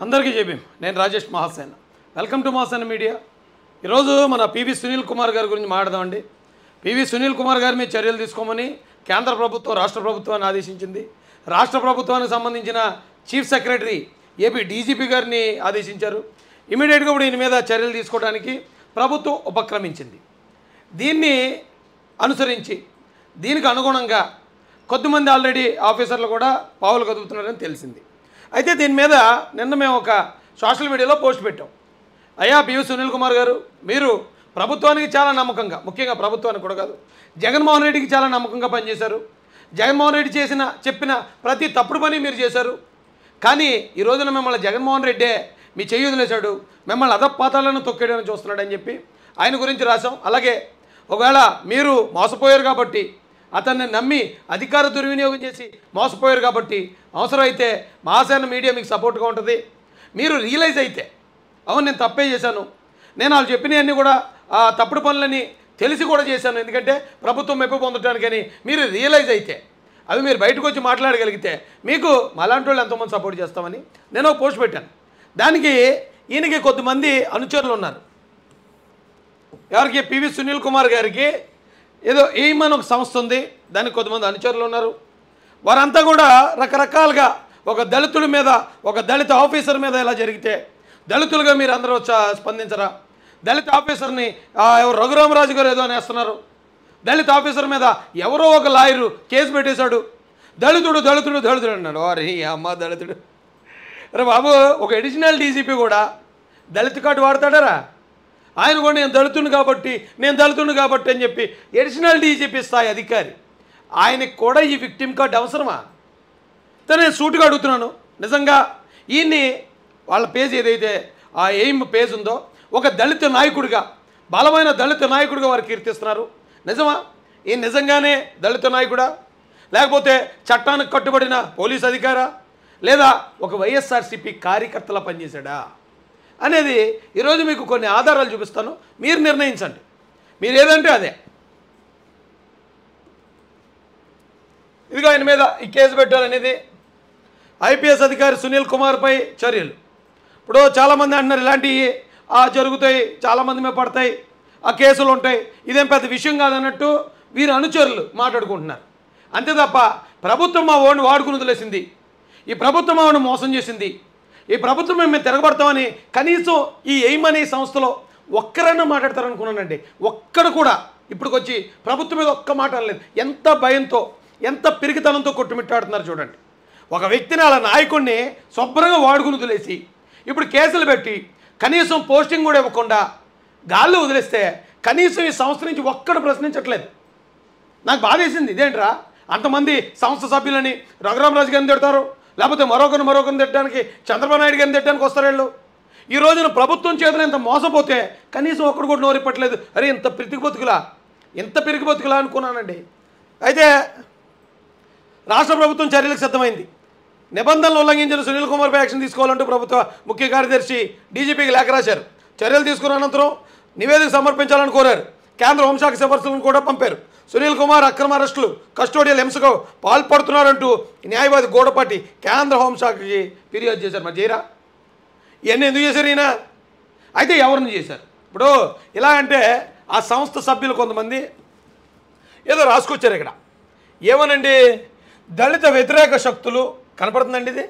అందరికీ చెప్పాం నేను Rajesh Mahasena welcome to Mahasena media ఈరోజు మన పివి సునీల్ కుమార్ గారి గురించి మాట్లాడదామండి పివి సునీల్ కుమార్ గారి మీద చర్యలు తీసుకోమని కేంద్ర ప్రభుత్వం రాష్ట్ర ప్రభుత్వాన్ని ఆదేశించింది రాష్ట్ర ప్రభుత్వానికి సంబంధించిన చీఫ్ సెక్రటరీ ఏపీ డీజీపీ గారిని ఆదేశించారు ఇమీడియట్గా ఇప్పుడు ఈయన మీద చర్యలు తీసుకోవడానికి ప్రభుత్వం ఉపక్రమించింది దీన్ని అనుసరించి దీనికి అనుగుణంగా కొద్దిమంది ఆల్రెడీ ఆఫీసర్లు కూడా పావులు కదుపుతున్నారని తెలిసింది అయితే దీని మీద నిన్న మేము ఒక సోషల్ మీడియాలో పోస్ట్ పెట్టాం అయ్యా పివి సునీల్ కుమార్ గారు మీరు ప్రభుత్వానికి చాలా నమ్మకంగా ముఖ్యంగా ప్రభుత్వానికి కూడా కాదు జగన్మోహన్ రెడ్డికి చాలా నమ్మకంగా పనిచేశారు జగన్మోహన్ రెడ్డి చేసిన చెప్పిన ప్రతి తప్పుడు పని మీరు చేశారు కానీ ఈ రోజున మిమ్మల్ని జగన్మోహన్ రెడ్డే మీ చెయ్యి వదిలేశాడు మిమ్మల్ని అధపాతాలను తొక్కేయడానికి చూస్తున్నాడని చెప్పి ఆయన గురించి రాశాం అలాగే ఒకవేళ మీరు మోసపోయారు కాబట్టి అతన్ని నమ్మి అధికార దుర్వినియోగం చేసి మోసపోయారు కాబట్టి అవసరమైతే మహాసేన మీడియా మీకు సపోర్ట్గా ఉంటుంది మీరు రియలైజ్ అయితే అవును నేను తప్పే చేశాను నేను వాళ్ళు చెప్పినవన్నీ కూడా ఆ తప్పుడు పనులని తెలిసి కూడా చేశాను ఎందుకంటే ప్రభుత్వం మెప్పు పొందడానికని మీరు రియలైజ్ అయితే అవి మీరు బయటకు వచ్చి మాట్లాడగలిగితే మీకు మలాంటి వాళ్ళు ఎంతోమంది సపోర్ట్ చేస్తామని నేను ఒక పోస్ట్ పెట్టాను దానికి ఈయనకి కొద్దిమంది అనుచరులు ఉన్నారు ఎవరికి పివి సునీల్ కుమార్ గారికి ఏదో ఎయిమ్ అని ఒక సంస్థ ఉంది దానికి కొంతమంది అనుచరులు ఉన్నారు వారంతా కూడా రకరకాలుగా ఒక దళితుడి మీద ఒక దళిత ఆఫీసర్ మీద ఇలా జరిగితే దళితులుగా మీరు అందరూ చ- స్పందించరా దళిత ఆఫీసర్ని ఆ, ఎవరు రఘురామరాజు గారు ఏదో అనేస్తున్నారు దళిత ఆఫీసర్ మీద ఎవరో ఒక లాయరు కేసు పెట్టేశాడు దళితుడు దళితుడు దళితుడు అన్నాడు అరే ఈ అమ్మ దళితుడు అరే బాబు ఒక అడిషనల్ డీజీపీ కూడా దళిత కార్డు వాడతాడారా ఆయన కూడా నేను దళితుని కాబట్టి నేను దళితుని కాబట్టి అని చెప్పి అడిషనల్ డీజీపీ స్థాయి అధికారి ఆయనకి కూడా ఈ విక్టిమ్ కార్డు అవసరమా అయితే నేను సూటుగా అడుగుతున్నాను నిజంగా ఈయన్ని వాళ్ళ పేజ్ ఏదైతే ఆ ఎయిమ్ పేజ్ ఉందో ఒక దళిత నాయకుడిగా బలమైన దళిత నాయకుడిగా వారు కీర్తిస్తున్నారు నిజమా ఈ నిజంగానే దళిత నాయకుడా లేకపోతే చట్టానికి కట్టుబడిన పోలీస్ అధికారా లేదా ఒక వైఎస్ఆర్సీపీ కార్యకర్తలా పనిచేశాడా అనేది ఈరోజు మీకు కొన్ని ఆధారాలు చూపిస్తాను మీరు నిర్ణయించండి మీరు ఏదంటే అదే ఇదిగో ఆయన మీద ఈ కేసు పెట్టాలనేది ఐపీఎస్ అధికారి సునీల్ కుమార్పై చర్యలు ఇప్పుడు చాలామంది అంటున్నారు ఇలాంటివి ఆ జరుగుతాయి చాలామంది మీద పడతాయి ఆ కేసులు ఉంటాయి ఇదేం పెద్ద విషయం కాదన్నట్టు వీరి అనుచరులు మాట్లాడుకుంటున్నారు అంతే తప్ప ప్రభుత్వం మా ఓడిని వాడుకుని వదిలేసింది ఈ ప్రభుత్వం మా వాడిని మోసం చేసింది ఈ ప్రభుత్వం మేము తిరగబడతామని కనీసం ఈ ఎయిమ్ అనే సంస్థలో ఒక్కరైనా మాట్లాడతారనుకున్నానండి ఒక్కడు కూడా ఇప్పటికొచ్చి ప్రభుత్వం మీద ఒక్క మాట అనలేదు ఎంత భయంతో ఎంత పిరికితనంతో కొట్టుమిట్టాడుతున్నారు చూడండి ఒక వ్యక్తిని అలా నాయకుడిని శుభ్రంగా వాడుకుని వదిలేసి ఇప్పుడు కేసులు పెట్టి కనీసం పోస్టింగ్ కూడా ఇవ్వకుండా గాల్లో వదిలేస్తే కనీసం ఈ సంస్థ నుంచి ఒక్కడు ప్రశ్నించట్లేదు నాకు బాధేసింది ఇదేంట్రా అంతమంది సంస్థ సభ్యులని రఘురామరాజు గారిని తిడతారు లేకపోతే మరొకరిని మరొకరిని తిట్టడానికి చంద్రబాబు నాయుడు గారిని తిట్టడానికి వస్తారు వీళ్ళు ఈ రోజున ప్రభుత్వం చేతులు ఇంత మోసపోతే కనీసం ఒక్కడు కూడా నోరిప్పట్లేదు అరే ఇంత పిరికి బతుకులా ఇంత పిరికి బతుకులా అనుకున్నానండి అయితే రాష్ట్ర ప్రభుత్వం చర్యలకు సిద్ధమైంది నిబంధనలు ఉల్లంఘించిన సునీల్ కుమార్పై యాక్షన్ తీసుకోవాలంటూ ప్రభుత్వ ముఖ్య కార్యదర్శి డీజీపీకి లేఖ రాశారు చర్యలు తీసుకున్న అనంతరం నివేదిక సమర్పించాలని కోరారు కేంద్ర హోంశాఖ సిఫార్సులను కూడా పంపారు సునీల్ కుమార్ అక్రమ అరెస్టులు కస్టోడియల్ హింసకు పాల్పడుతున్నారంటూ న్యాయవాది గోడపాటి కేంద్ర హోంశాఖకి ఫిర్యాదు చేశారు మరి చేయరా ఇవన్నీ ఎందుకు చేశారు ఈయన అయితే ఎవరిని చేశారు ఇప్పుడు ఇలా అంటే ఆ సంస్థ సభ్యులు కొంతమంది ఏదో రాసుకొచ్చారు ఇక్కడ ఏమనండి దళిత వ్యతిరేక శక్తులు కనపడుతుందండి ఇది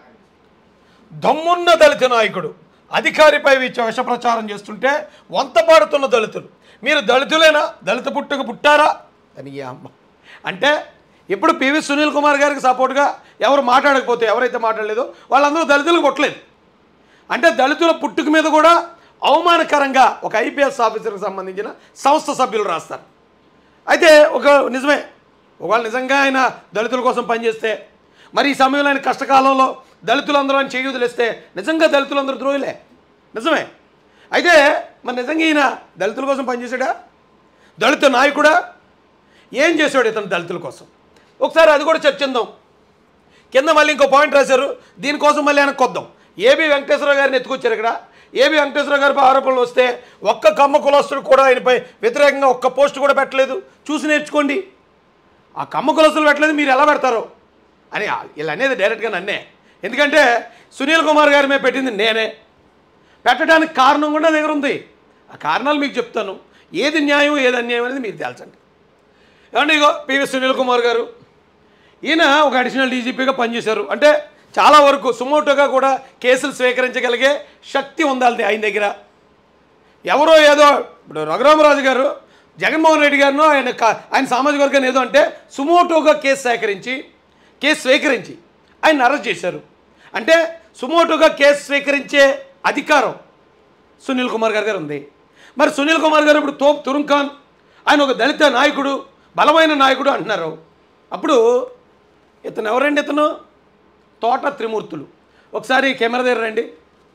దమ్మున్న దళిత నాయకుడు అధికారిపై విచ్చ విష ప్రచారం చేస్తుంటే వంత పాడుతున్న దళితులు మీరు దళితులేనా దళిత పుట్టుక పుట్టారా అని ఈ అమ్మ అంటే ఇప్పుడు పివి సునీల్ కుమార్ గారికి సపోర్ట్గా ఎవరు మాట్లాడకపోతే ఎవరైతే మాట్లాడలేదో వాళ్ళందరూ దళితులకు పుట్టలేదు అంటే దళితుల పుట్టుక మీద కూడా అవమానకరంగా ఒక ఐపీఎస్ ఆఫీసర్కి సంబంధించిన సంస్థ సభ్యులు రాస్తారు అయితే ఒక నిజమే ఒకవేళ నిజంగా ఆయన దళితుల కోసం పనిచేస్తే మరి ఈ సమయంలో ఆయన కష్టకాలంలో దళితులందరూ ఆయన చేయి వదిలేస్తే నిజంగా దళితులందరూ ద్రోహులే నిజమే అయితే మరి నిజంగా ఈయన దళితుల కోసం పనిచేశాడా దళిత నాయకుడా ఏం చేశాడు ఇతను దళితుల కోసం ఒకసారి అది కూడా చర్చిందాం కింద మళ్ళీ ఇంకో పాయింట్ రాశారు దీనికోసం మళ్ళీ వెనక్కి కొద్దాం ఏబి వెంకటేశ్వర గారిని ఎత్తుకొచ్చారు ఇక్కడ ఏబి వెంకటేశ్వర గారిపై ఆరోపణలు వస్తే ఒక్క కమ్మ కులస్తుడు కూడా ఆయనపై వ్యతిరేకంగా ఒక్క పోస్ట్ కూడా పెట్టలేదు చూసి నేర్చుకోండి ఆ కమ్మ కులస్తులు పెట్టలేదు మీరు ఎలా పెడతారు అని ఇలా అనేది డైరెక్ట్గా నన్నే ఎందుకంటే సునీల్ కుమార్ గారి మీద పెట్టింది నేనే పెట్టడానికి కారణం కూడా నా దగ్గర ఉంది ఆ కారణాలు మీకు చెప్తాను ఏది న్యాయం ఏది అన్యాయం అనేది మీరు తేల్చండి ఏమంటే ఇగో పివి సునీల్ కుమార్ గారు ఈయన ఒక అడిషనల్ డీజీపీగా పనిచేశారు అంటే చాలా వరకు సుమోటోగా కూడా కేసులు స్వీకరించగలిగే శక్తి ఉండాలి ఆయన దగ్గర ఎవరో ఏదో ఇప్పుడు రఘురామరాజు గారు జగన్మోహన్ రెడ్డి గారినో ఆయన కా- ఆయన సామాజిక వర్గాన్ని ఏదో అంటే సుమోటోగా కేసు సేకరించి కేసు స్వీకరించి ఆయన అరెస్ట్ చేశారు అంటే సుమోటోగా కేసు స్వీకరించే అధికారం సునీల్ కుమార్ గారి దగ్గర ఉంది మరి సునీల్ కుమార్ గారు ఇప్పుడు తోప్ తురుం ఖాన్ ఆయన ఒక దళిత నాయకుడు బలమైన నాయకుడు అంటున్నారు అప్పుడు ఇతను ఎవరండి ఇతను తోట త్రిమూర్తులు ఒకసారి కెమెరా దగ్గర రండి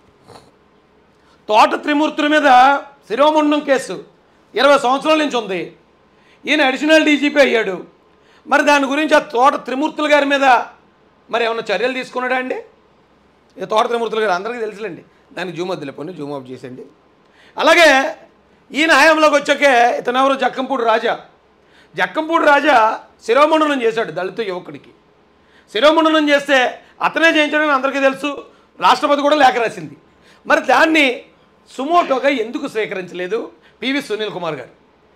తోట త్రిమూర్తుల మీద శిరోముండం కేసు ఇరవై సంవత్సరాల నుంచి ఉంది ఈయన అడిషనల్ డీజీపీ అయ్యాడు మరి దాని గురించి ఆ తోట త్రిమూర్తుల గారి మీద మరి ఏమైనా చర్యలు తీసుకున్నాడా అండి ఇది తోట త్రిమూర్తులు గారు అందరికీ తెలుసులేండి దానికి జూమ్ వద్దులే పోనీ జూమ్ ఆఫ్ చేసేయండి అలాగే ఈయన హయాంలోకి వచ్చాకే ఇతను ఎవరు జక్కంపూడి రాజా జక్కంపూడి రాజా శిరోమండనం చేశాడు దళిత యువకుడికి శిరోమండనం చేస్తే అతనే చేయించడని అందరికీ తెలుసు రాష్ట్రపతి కూడా లేఖ రాసింది మరి దాన్ని సుమోటోగా ఎందుకు స్వీకరించలేదు పివి సునీల్ కుమార్ గారు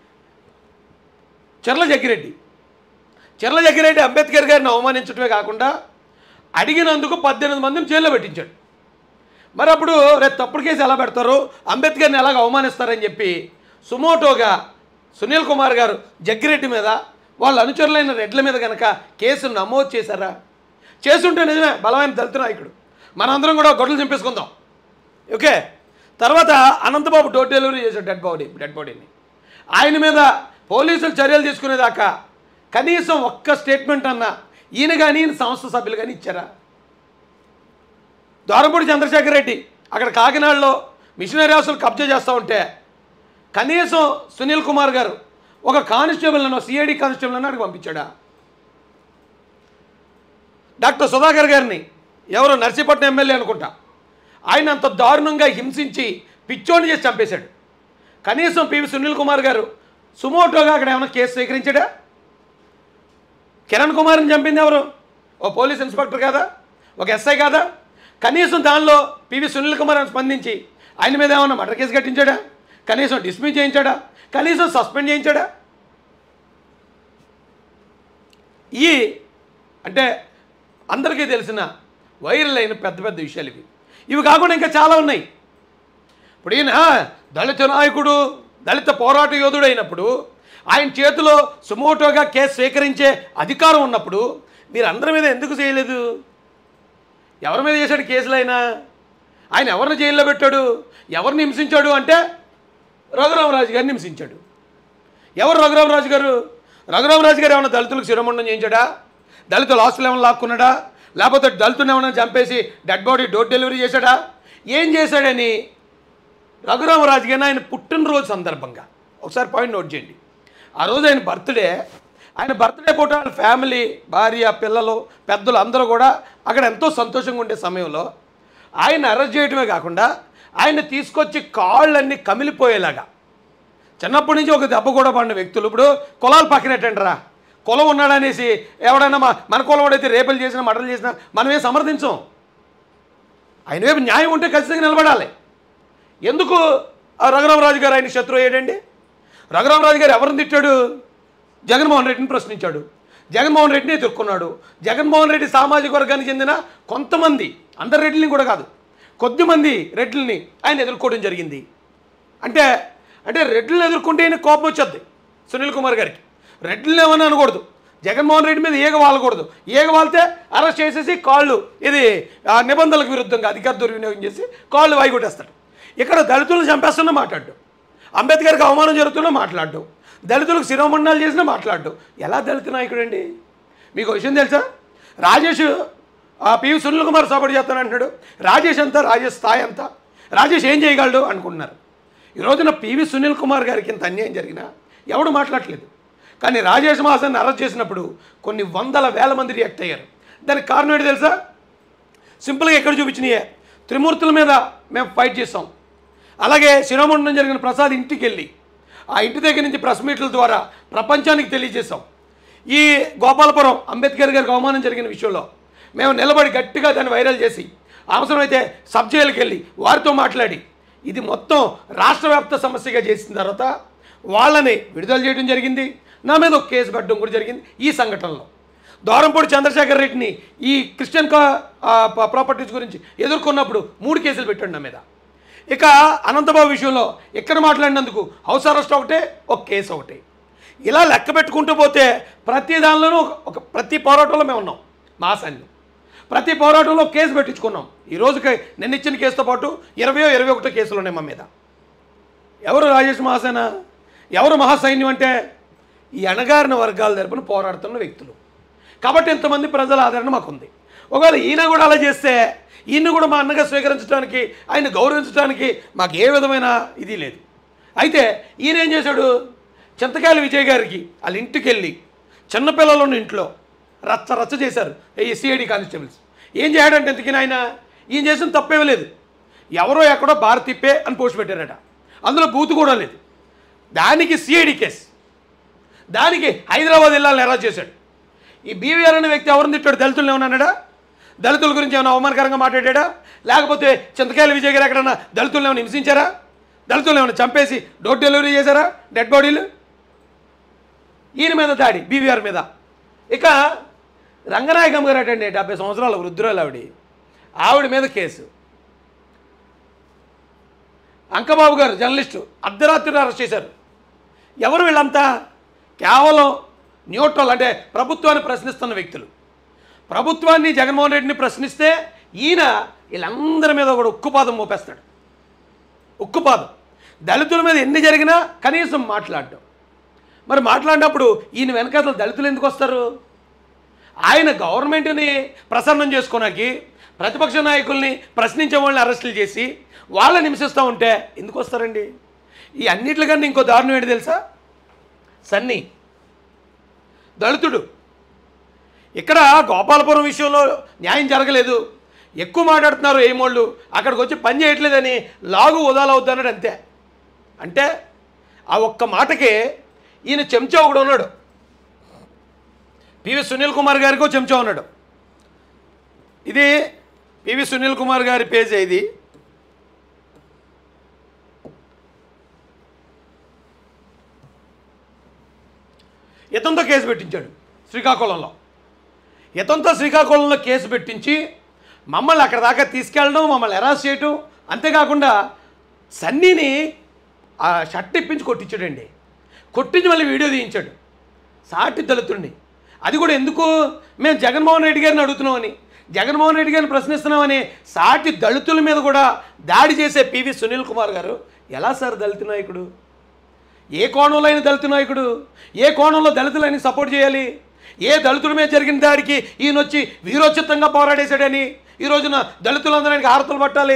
చెర్ల జగ్గిరెడ్డి చెర్ల జగ్గిరెడ్డి అంబేద్కర్ గారిని అవమానించడమే కాకుండా అడిగినందుకు పద్దెనిమిది మందిని జైల్లో పెట్టించాడు మరి అప్పుడు రేపు తప్పుడు కేసు ఎలా పెడతారు అంబేద్కర్ని ఎలాగ అవమానిస్తారని చెప్పి సుమోటోగా సునీల్ కుమార్ గారు జగ్గిరెడ్డి మీద వాళ్ళ అనుచరులైన రెడ్ల మీద కనుక కేసు నమోదు చేశారా చేసుంటే నిజమే బలమైన దళిత నాయకుడు మనందరం కూడా గొడ్డలు చింపేసుకుందాం ఓకే తర్వాత అనంతబాబు డోర్ డెలివరీ చేశాడు డెడ్ బాడీ డెడ్ బాడీని ఆయన మీద పోలీసులు చర్యలు తీసుకునేదాకా కనీసం ఒక్క స్టేట్మెంట్ అన్నా ఈయన కానీ ఈయన సంస్థ సభ్యులు కానీ ఇచ్చారా దోరంపూడి చంద్రశేఖర్ రెడ్డి అక్కడ కాకినాడలో మిషనరీ హౌస్లు కబ్జా చేస్తూ ఉంటే కనీసం సునీల్ కుమార్ గారు ఒక కానిస్టేబుల్ అన్న సిఐడి కానిస్టేబుల్ అన్న అక్కడికి పంపించాడా డాక్టర్ సుధాకర్ గారిని ఎవరో నర్సీపట్నం ఎమ్మెల్యే అనుకుంటా ఆయన అంత దారుణంగా హింసించి పిచ్చోని చేసి చంపేశాడు కనీసం పివి సునీల్ కుమార్ గారు సుమోటోగా అక్కడ ఏమైనా కేసు స్వీకరించాడా కిరణ్ కుమార్ని చంపింది ఎవరు ఓ పోలీస్ ఇన్స్పెక్టర్ కాదా ఒక ఎస్ఐ కాదా కనీసం దానిలో పివి సునీల్ కుమార్ అని స్పందించి ఆయన మీద ఏమన్నా మర్డర్ కేసు కట్టించాడా కనీసం డిస్మిస్ చేయించాడా కనీసం సస్పెండ్ చేయించాడా ఈ అంటే అందరికీ తెలిసిన వైరల్ అయిన పెద్ద పెద్ద విషయాలు ఇవి ఇవి కాకుండా ఇంకా చాలా ఉన్నాయి ఇప్పుడు ఈయన దళిత నాయకుడు దళిత పోరాట యోధుడు అయినప్పుడు ఆయన చేతిలో సుమోటోగా కేసు స్వీకరించే అధికారం ఉన్నప్పుడు మీరు అందరి మీద ఎందుకు చేయలేదు ఎవరి మీద చేశాడు కేసులు అయినా ఆయన ఎవరిని జైల్లో పెట్టాడు ఎవరిని హింసించాడు అంటే రఘురామరాజు గారిని హింసించాడు ఎవరు రఘురామరాజు గారు రఘురామరాజు గారు ఏమైనా దళితులకు శిరోమండం చేయించాడా దళితుల ఆస్తులు ఏమైనా లాక్కున్నాడా లేకపోతే దళితుని ఏమైనా చంపేసి డెడ్ బాడీ డోర్ డెలివరీ చేశాడా ఏం చేశాడని రఘురామరాజు గారిని ఆయన పుట్టినరోజు సందర్భంగా ఒకసారి పాయింట్ నోట్ చేయండి ఆ రోజు ఆయన బర్త్డే ఆయన బర్త్డే పూట వాళ్ళ ఫ్యామిలీ భార్య పిల్లలు పెద్దలు అందరూ కూడా అక్కడ ఎంతో సంతోషంగా ఉండే సమయంలో ఆయన అరెస్ట్ చేయడమే కాకుండా ఆయన తీసుకొచ్చి కాళ్ళన్నీ కమిలిపోయేలాగా చిన్నప్పటి నుంచి ఒక దెబ్బ కూడా పడిన వ్యక్తులు ఇప్పుడు కులాలు పక్కనెట్టండిరా కులం ఉన్నాడనేసి ఎవడైనా మా మన కులం వాడైతే రేపులు చేసినా మటలు చేసినా మనమే సమర్థించం ఆయన వైపు న్యాయం ఉంటే ఖచ్చితంగా నిలబడాలి ఎందుకు ఆ రఘురామరాజు గారు ఆయన శత్రువు అయ్యాడండి రఘురామరాజు గారు ఎవరిని తిట్టాడు జగన్మోహన్ రెడ్డిని ప్రశ్నించాడు జగన్మోహన్ రెడ్డిని ఎదుర్కొన్నాడు జగన్మోహన్ రెడ్డి సామాజిక వర్గానికి చెందిన కొంతమంది అందరి రెడ్లని కూడా కాదు కొద్దిమంది రెడ్లని ఆయన ఎదుర్కోవడం జరిగింది అంటే అంటే రెడ్లను ఎదుర్కొంటే ఆయన కోపం వచ్చేది సునీల్ కుమార్ గారికి రెడ్లను ఏమని అనకూడదు జగన్మోహన్ రెడ్డి మీద ఈగ వాలకూడదు ఈగ వాలితే అరెస్ట్ చేసేసి కాళ్ళు ఇది ఆ నిబంధనలకు విరుద్ధంగా అధికార దుర్వినియోగం చేసి కాళ్ళు వాయిగొట్టేస్తాడు ఇక్కడ దళితులను చంపేస్తున్నా మాట్లాడు అంబేద్కర్కి అవమానం జరుగుతున్నా మాట్లాడు దళితులకు శిరోమండనాలు చేసినా మాట్లాడు ఎలా దళిత నాయకుడు అండి మీకు ఒక విషయం తెలుసా రాజేష్ ఆ పివి సునీల్ కుమార్ సపోర్ట్ చేస్తాను అంటున్నాడు రాజేష్ అంతా రాజేష్ స్థాయి అంతా రాజేష్ ఏం చేయగలడు అనుకుంటున్నారు ఈ రోజున పివి సునీల్ కుమార్ గారికి ఇంత అన్యాయం జరిగినా ఎవడు మాట్లాడట్లేదు కానీ రాజేష్ మాసాన్ని అరెస్ట్ చేసినప్పుడు కొన్ని వందల వేల మంది రియాక్ట్ అయ్యారు దానికి కారణం ఏంటి తెలుసా సింపుల్గా ఎక్కడ చూపించినాయే త్రిమూర్తుల మీద మేము ఫైట్ చేసాం అలాగే శిరోమండనం జరిగిన ప్రసాద్ ఇంటికి వెళ్ళి ఆ ఇంటి దగ్గర నుంచి ప్రెస్ మీట్ల ద్వారా ప్రపంచానికి తెలియజేశాం ఈ గోపాలపురం అంబేద్కర్ గారికి అవమానం జరిగిన విషయంలో మేము నిలబడి గట్టిగా దాన్ని వైరల్ చేసి అవసరమైతే సబ్ జైలుకి వెళ్ళి వారితో మాట్లాడి ఇది మొత్తం రాష్ట్ర వ్యాప్త సమస్యగా చేసిన తర్వాత వాళ్ళని విడుదల చేయడం జరిగింది నా మీద ఒక కేసు పెట్టడం కూడా జరిగింది ఈ సంఘటనలో దూరంపూడి చంద్రశేఖర్ రెడ్డిని ఈ క్రిస్టియన్ కా- ఆ, ప- ప్రాపర్టీస్ గురించి ఎదుర్కొన్నప్పుడు మూడు కేసులు పెట్టండి నా మీద ఇక అనంతబాబు విషయంలో ఇక్కడ మాట్లాడినందుకు హౌస్ అరెస్ట్ ఒకటే ఒక కేసు ఒకటి ఇలా లెక్క పెట్టుకుంటూ పోతే ప్రతి దానిలోనూ ఒక- ఒక ప్రతి పోరాటంలో మేము ఉన్నాం మా సైన్యం ప్రతి పోరాటంలో ఒక కేసు పెట్టించుకున్నాం ఈ రోజుకి నిన్న ఇచ్చిన కేసుతో పాటు ఇరవయో ఇరవై ఒకటో కేసులు ఉన్నాయి మా మీద ఎవరు రాజేష్ మహాసేన ఎవరు మహాసైన్యం అంటే ఈ అణగారిన వర్గాల తరపున పోరాడుతున్న వ్యక్తులు కాబట్టి ఇంతమంది ప్రజల ఆదరణ మాకుంది ఒకవేళ ఈయన కూడా అలా చేస్తే ఈయన కూడా మా అన్నగా స్వీకరించడానికి ఆయన గౌరవించడానికి మాకు ఏ విధమైన ఇది లేదు అయితే ఈయన ఏం చేశాడు చింతకాయల విజయ్ గారికి వాళ్ళ ఇంటికి వెళ్ళి చిన్నపిల్లలు ఉన్న ఇంట్లో రచ్చ రచ్చ చేశారు ఈ సిఐడి కానిస్టేబుల్స్ ఏం చేయడంటే ఎందుకని ఆయన ఈయన చేసిన తప్పేమీ లేదు ఎవరో ఎక్కడో భారత్ తిప్పే అని పోస్ట్ పెట్టారట అందులో బూత్ కూడా లేదు దానికి సిఐడి కేసు దానికి హైదరాబాద్ వెళ్ళాలని ఎలా చేశాడు ఈ బీవీఆర్ అనే వ్యక్తి ఎవరిని తిట్టాడు దళితులు ఏమన్నాడా దళితుల గురించి ఏమైనా అవమానకరంగా మాట్లాడాడా లేకపోతే చింతకాయల విజయ్ గారు ఎక్కడన్నా దళితులను ఏమైనా హింసించారా దళితులను ఏమైనా చంపేసి డోర్ డెలివరీ చేశారా డెడ్ బాడీలు ఈయన మీద దాడి బీవీఆర్ మీద ఇక రంగనాయకమ్మ గారు అటండి డెబ్బై సంవత్సరాల వృద్ధురాలు ఆవిడ ఆవిడ మీద కేసు అంకబాబు గారు జర్నలిస్టు అర్ధరాత్రి అరెస్ట్ చేశారు ఎవరు వీళ్ళంతా కేవలం న్యూట్రల్ అంటే ప్రభుత్వాన్ని ప్రశ్నిస్తున్న వ్యక్తులు ప్రభుత్వాన్ని జగన్మోహన్ రెడ్డిని ప్రశ్నిస్తే ఈయన వీళ్ళందరి మీద కూడా ఉక్కుపాదం మోపేస్తాడు ఉక్కుపాదం దళితుల మీద ఎన్ని జరిగినా కనీసం మాట్లాడడం మరి మాట్లాడినప్పుడు ఈయన వెనకాతలు దళితులు ఎందుకు వస్తారు ఆయన గవర్నమెంట్ని ప్రసన్నం చేసుకోనాకి ప్రతిపక్ష నాయకుల్ని ప్రశ్నించే వాళ్ళని అరెస్టులు చేసి వాళ్ళని హింసిస్తూ ఉంటే ఎందుకు వస్తారండి ఈ అన్నిట్లకన్నా ఇంకో దారుణం ఏంటి తెలుసా సన్నీ దళితుడు ఇక్కడ గోపాలపురం విషయంలో న్యాయం జరగలేదు ఎక్కువ మాట్లాడుతున్నారు ఏమోళ్ళు అక్కడికి వచ్చి పని చేయట్లేదని లాగు వదాలవుద్దన్నాడు అంతే అంటే ఆ ఒక్క మాటకే ఈయన చెంచా ఒకడు ఉన్నాడు పివి సునీల్ కుమార్ గారికో చెంచా ఉన్నాడు ఇది పివి సునీల్ కుమార్ గారి పేజీ ఇది ఇతనితో కేసు పెట్టించాడు శ్రీకాకుళంలో ఇతనితో శ్రీకాకుళంలో కేసు పెట్టించి మమ్మల్ని అక్కడ దాకా తీసుకెళ్ళడం మమ్మల్ని ఎరాస్ చేయటం అంతేకాకుండా సన్నీని ఆ షర్ట్ ఇప్పించి కొట్టించాడండి కొట్టించి మళ్ళీ వీడియో తీయించాడు సాటి దళితుడిని అది కూడా ఎందుకు మేము జగన్మోహన్ రెడ్డి గారిని అడుగుతున్నామని జగన్మోహన్ రెడ్డి గారిని ప్రశ్నిస్తున్నామని సాటి దళితుల మీద కూడా దాడి చేసే పివి సునీల్ కుమార్ గారు ఎలా సార్ దళిత నాయకుడు ఏ కోణంలో అయిన దళిత నాయకుడు ఏ కోణంలో దళితులని సపోర్ట్ చేయాలి ఏ దళితుడి మీద జరిగిన దాడికి ఈయన వచ్చి వీరోచితంగా పోరాడేశాడని ఈ రోజున దళితులందరానికి హారతలు పట్టాలి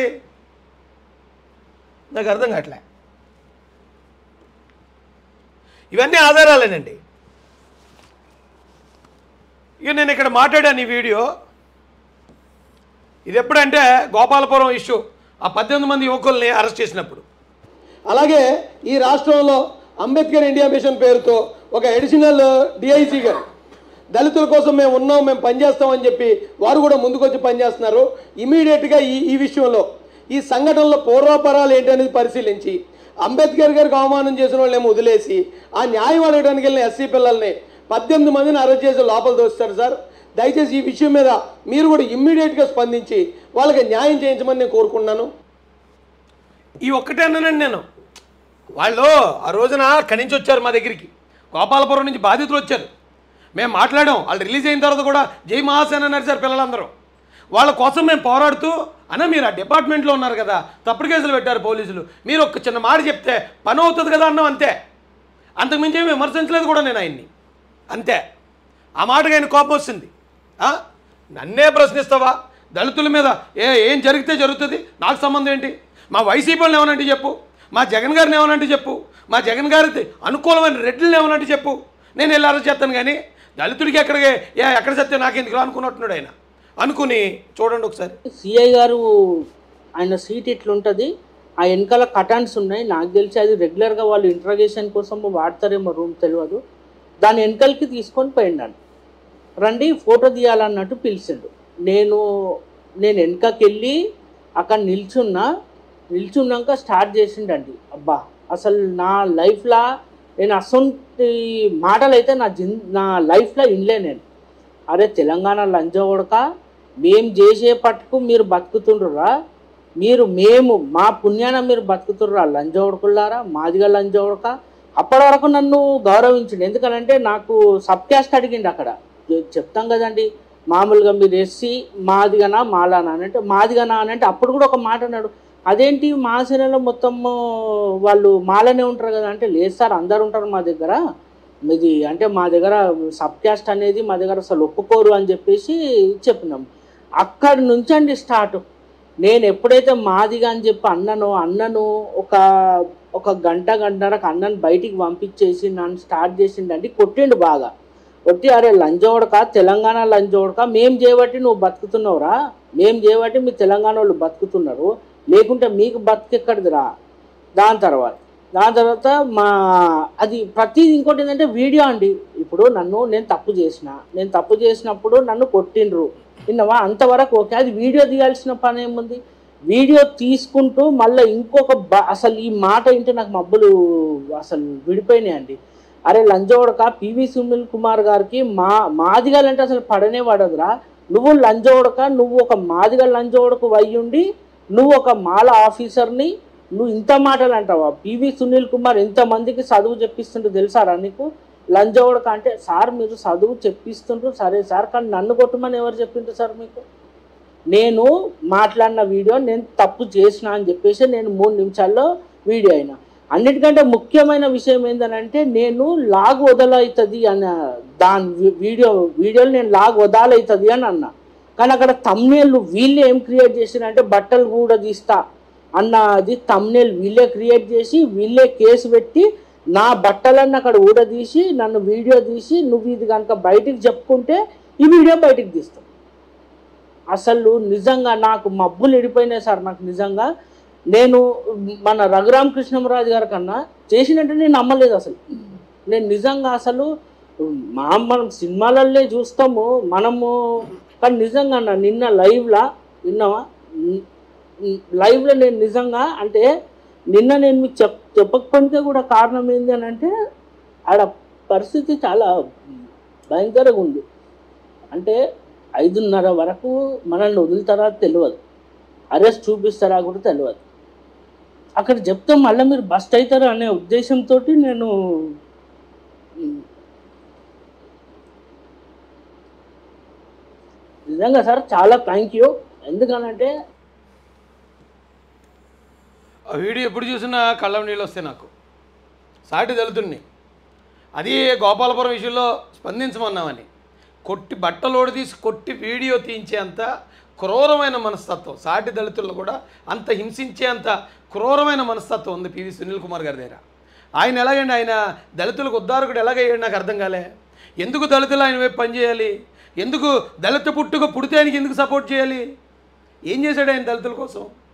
నాకు అర్థం కావట్లే ఇవన్నీ ఆధారాలేనండి ఇక నేను ఇక్కడ మాట్లాడాను ఈ వీడియో ఇది ఎప్పుడంటే గోపాలపురం ఇష్యూ ఆ పద్దెనిమిది మంది యువకుల్ని అరెస్ట్ చేసినప్పుడు అలాగే ఈ రాష్ట్రంలో అంబేద్కర్ ఇండియా మిషన్ పేరుతో ఒక అడిషనల్ డిఐసి గారు దళితుల కోసం మేము ఉన్నాం మేము పనిచేస్తామని చెప్పి వారు కూడా ముందుకొచ్చి పనిచేస్తున్నారు ఇమీడియట్గా ఈ ఈ విషయంలో ఈ సంఘటనలో పూర్వాపరాలు ఏంటనేది పరిశీలించి అంబేద్కర్ గారికి అవమానం చేసిన వాళ్ళేమో వదిలేసి ఆ న్యాయం అడగడానికి వెళ్ళిన ఎస్సీ పిల్లల్ని పద్దెనిమిది మందిని అరెస్ట్ చేసి లోపల దోస్తారు సార్ దయచేసి ఈ విషయం మీద మీరు కూడా ఇమ్మీడియట్గా స్పందించి వాళ్ళకి న్యాయం చేయించమని నేను కోరుకుంటున్నాను ఈ ఒక్కటే అన్నానండి నేను వాళ్ళు ఆ రోజున అక్కడి నుంచి వచ్చారు మా దగ్గరికి గోపాలపురం నుంచి బాధితులు వచ్చారు మేము మాట్లాడాం వాళ్ళు రిలీజ్ అయిన తర్వాత కూడా జై మహాసేన అన్నారు సార్ పిల్లలందరూ వాళ్ళ కోసం మేము పోరాడుతూ అన్న మీరు ఆ డిపార్ట్మెంట్లో ఉన్నారు కదా తప్పుడు కేసులు పెట్టారు పోలీసులు మీరు ఒక చిన్న మాట చెప్తే పని అవుతుంది కదా అన్నాం అంతే అంతకుమించి ఏమి విమర్శించలేదు కూడా నేను ఆయన్ని అంతే ఆ మాటకి ఆయన కోపం వచ్చింది ఆ? నన్నే ప్రశ్నిస్తావా దళితుల మీద ఏ ఏం జరిగితే జరుగుతుంది నాకు సంబంధం ఏంటి మా వైసీపీలను ఏమనంటే చెప్పు మా జగన్ గారిని ఏమనంటే చెప్పు మా జగన్ గారికి అనుకూలమైన రెడ్లను ఏమనంటే చెప్పు నేను వెళ్ళి అరెస్ట్ చేస్తాను కానీ దళితుడికి ఎక్కడికి ఏ ఎక్కడ సత్యం నాకు ఎందుకు అనుకున్నట్టున్నాడు ఆయన అనుకుని చూడండి ఒకసారి సిఐ గారు ఆయన సీట్ ఇట్లుంటుంది ఆ వెనకాల కటాన్స్ ఉన్నాయి నాకు తెలిసి అది రెగ్యులర్గా వాళ్ళు ఇంట్రాగేషన్ కోసం వాడతారేమో రూమ్ తెలియదు దాని వెనకాలకి తీసుకొని పోయిండాను రండి ఫోటో తీయాలన్నట్టు పిలిచిండు నేను నేను వెనకకి వెళ్ళి అక్కడ నిల్చున్నా నిల్చున్నాక స్టార్ట్ చేసిండండి అబ్బా అసలు నా లైఫ్లో నేను అసొంటి మాటలు అయితే నా జిన్ నా లైఫ్లో వినలే నేను అరే తెలంగాణ లంచగొడక మేము చేసే పట్టుకు మీరు బతుకుతుండ్రురా మీరు మేము మా పుణ్యాన మీరు బతుకుతుర్రా లంచగొడకులారా మాదిగా లంచగొడక అప్పటి వరకు నన్ను గౌరవించండి ఎందుకనంటే నాకు సబ్ క్యాస్ట్ అడిగిండు అక్కడ చె- చెప్తాం కదండి మామూలుగా మీరు ఎస్సీ మాదిగనా మాలానా అని అంటే మాదిగనా అని అంటే అప్పుడు కూడా ఒక మాట అన్నాడు అదేంటి మా సేనలో మొత్తం వాళ్ళు మాలనే ఉంటారు కదా అంటే లేదు సార్ అందరు ఉంటారు మా దగ్గర ఇది అంటే మా దగ్గర సబ్ క్యాస్ట్ అనేది మా దగ్గర అసలు ఒప్పుకోరు అని చెప్పేసి చెప్పినాం అక్కడి నుంచి అండి స్టార్ట్ నేను ఎప్పుడైతే మాదిగా అని చెప్పి అన్నను అన్నను ఒక ఒక గంట గంటన్నరకు అన్నను బయటికి పంపించేసి నన్ను స్టార్ట్ చేసిండండి కొట్టిండు బాగా కొట్టి అరే లంచోడక తెలంగాణ లంచోడక మేం చేయబట్టి నువ్వు బతుకుతున్నావురా మేం చేయబట్టి మీ తెలంగాణ వాళ్ళు బతుకుతున్నారు లేకుంటే మీకు బతుకెక్కడిదిరా దాని తర్వాత దాని తర్వాత మా అది ప్రతిది ఇంకోటి ఏంటంటే వీడియో అండి ఇప్పుడు నన్ను నేను తప్పు చేసిన నేను తప్పు చేసినప్పుడు నన్ను కొట్టిండ్రు విన్నావా అంతవరకు ఓకే అది వీడియో తీయాల్సిన పని ఏముంది వీడియో తీసుకుంటూ మళ్ళీ ఇంకొక బ అసలు ఈ మాట వింటే నాకు మబ్బులు అసలు విడిపోయినాయండి అరే లంజోడక పివి సునీల్ కుమార్ గారికి మా మాదిగలంటే అసలు పడనే పడదురా నువ్వు లంజోడక నువ్వు ఒక మాదిగ లంజోడకు వయ్యుండి నువ్వు ఒక మాల ఆఫీసర్ని నువ్వు ఇంత మాటలు అంటావా పివి సునీల్ కుమార్ ఎంతమందికి చదువు చెప్పిస్తుంటో తెలుసారా నీకు లంజోడక అంటే సార్ మీరు చదువు చెప్పిస్తుంటారు సరే సార్ కానీ నన్ను కొట్టమని ఎవరు చెప్పిండ్రు సార్ మీకు నేను మాట్లాడిన వీడియో నేను తప్పు చేసిన అని చెప్పేసి నేను మూడు నిమిషాల్లో వీడియో అయినా అన్నిటికంటే ముఖ్యమైన విషయం ఏంటంటే నేను లాగ్ వదలవుతుంది అన్న దాని వి- వీడియో వీడియోలు నేను లాగ్ వదాలవుతుంది అని అన్నా కానీ అక్కడ తమ్నేళ్ళు వీళ్ళే ఏం క్రియేట్ చేసిరంటే బట్టలు కూడా తీస్తా అన్నది తమ్నేల్ వీళ్ళే క్రియేట్ చేసి వీళ్ళే కేసు పెట్టి నా బట్టలన్నీ అక్కడ ఊడదీసి నన్ను వీడియో తీసి నువ్వు ఇది కనుక బయటికి చెప్పుకుంటే ఈ వీడియో బయటికి తీస్తాం అసలు నిజంగా నాకు మబ్బులు ఎడిపోయినాయి సార్ నాకు నిజంగా నేను మన రఘురామ కృష్ణమరాజు గారి కన్నా చేసినట్టు నేను నమ్మలేదు అసలు నేను నిజంగా అసలు మా మనం సినిమాలల్లే చూస్తాము మనము కానీ నిజంగా నా నిన్న లైవ్లా విన్నావా లైవ్లో నేను నిజంగా అంటే నిన్న నేను మీకు చెప్ చెప్పకపోతే కూడా కారణం ఏంటి అని అంటే ఆడ పరిస్థితి చాలా భయంకరంగా ఉంది అంటే ఐదున్నర వరకు మనల్ని వదులుతారా తెలియదు అరెస్ట్ చూపిస్తారా కూడా తెలియదు అక్కడ చెప్తే మళ్ళీ మీరు బస్ట్ అవుతారు అనే ఉద్దేశంతో నేను ఉమ్, నిజంగా సార్ చాలా థ్యాంక్ యూ ఎందుకనంటే ఆ వీడియో ఎప్పుడు చూసినా కళ్ళం నీళ్ళు వస్తాయి నాకు సాటి దళితుడిని అది గోపాలపురం విషయంలో స్పందించమన్నామని కొట్టి బట్టలోడి తీసి కొట్టి వీడియో తీయించేంత క్రూరమైన మనస్తత్వం సాటి దళితుల్లో కూడా అంత హింసించేంత క్రూరమైన మనస్తత్వం ఉంది పివి సునీల్ కుమార్ గారి దగ్గర ఆయన ఎలాగండి ఆయన దళితులకు ఉద్ధారకుడు ఎలాగయ్యాడు నాకు అర్థం కాలే ఎందుకు దళితులు ఆయన వైపు పనిచేయాలి ఎందుకు దళిత పుట్టుక పుడితే ఆయనకి ఎందుకు సపోర్ట్ చేయాలి ఏం చేశాడు ఆయన దళితుల కోసం